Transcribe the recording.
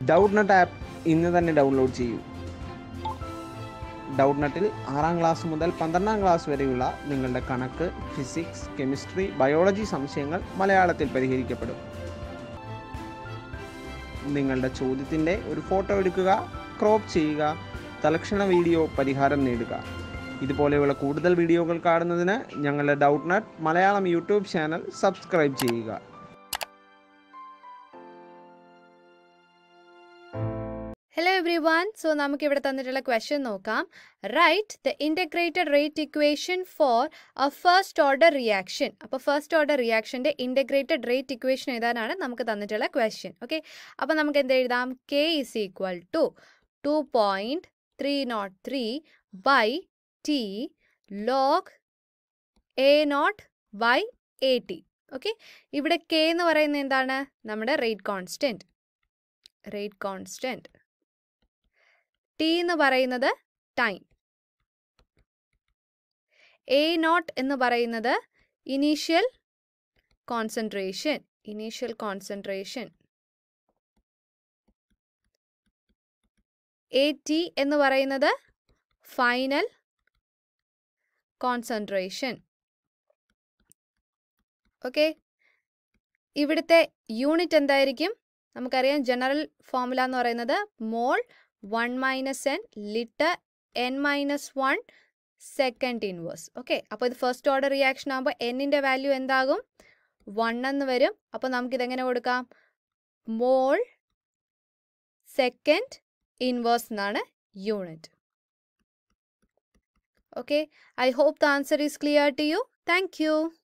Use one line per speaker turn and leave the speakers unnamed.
doubt നട്ട് app ഇന്ന് തന്നെ download ചെയ്യൂ ഡൗട്ട് നട്ടിൽ ആറാം ക്ലാസ് മുതൽ പന്ത്രണ്ടാം ക്ലാസ് വരെയുള്ള നിങ്ങളുടെ കണക്ക് ഫിസിക്സ് കെമിസ്ട്രി ബയോളജി സംശയങ്ങൾ മലയാളത്തിൽ പരിഹരിക്കപ്പെടും നിങ്ങളുടെ ചോദ്യത്തിൻ്റെ ഒരു ഫോട്ടോ എടുക്കുക ക്രോപ്പ് ചെയ്യുക തലക്ഷണ വീഡിയോ പരിഹാരം നേടുക ഇതുപോലെയുള്ള കൂടുതൽ വീഡിയോകൾ കാണുന്നതിന് ഞങ്ങളുടെ Doubtnut Malayalam YouTube channel subscribe ചെയ്യുക
ഹലോ എവ്രി വൺ സോ നമുക്ക് ഇവിടെ തന്നിട്ടുള്ള ക്വസ്റ്റ്യൻ നോക്കാം right the integrated rate equation for a first order reaction അപ്പോൾ ഫസ്റ്റ് ഓർഡർ റിയാക്ഷൻ്റെ ഇൻ്റഗ്രേറ്റഡ് റേറ്റ് ഇക്വേഷൻ എഴുതാനാണ് നമുക്ക് തന്നിട്ടുള്ള ക്വസ്റ്റ്യൻ ഓക്കെ അപ്പോൾ നമുക്ക് എന്ത് എഴുതാം K is equal to two point three nought three by T log A nought by A T okay ഇവിടെ കെ എന്ന് പറയുന്നത് എന്താണ് നമ്മുടെ rate constant rate constant T എന്ന് പറയുന്നത് ടൈം എ നോട്ട് എന്ന് പറയുന്നത് initial concentration initial concentration A T എന്ന് പറയുന്നത് ഫൈനൽ കോൺസെൻട്രേഷൻ ഓക്കെ ഇവിടുത്തെ യൂണിറ്റ് എന്തായിരിക്കും നമുക്കറിയാം ജനറൽ ഫോമുല എന്ന് പറയുന്നത് mole one minus N litre N minus one second inverse okay അപ്പോൾ ഇത് ഫസ്റ്റ് ഓർഡർ റിയാക്ഷൻ ആകുമ്പോൾ എന്നിൻ്റെ വാല്യൂ എന്താകും വൺ എന്ന് വരും അപ്പോൾ നമുക്കിതെങ്ങനെ കൊടുക്കാം മോൾ സെക്കൻഡ് ഇൻവേഴ്സ് എന്നാണ് unit okay I hope the answer is clear to you thank U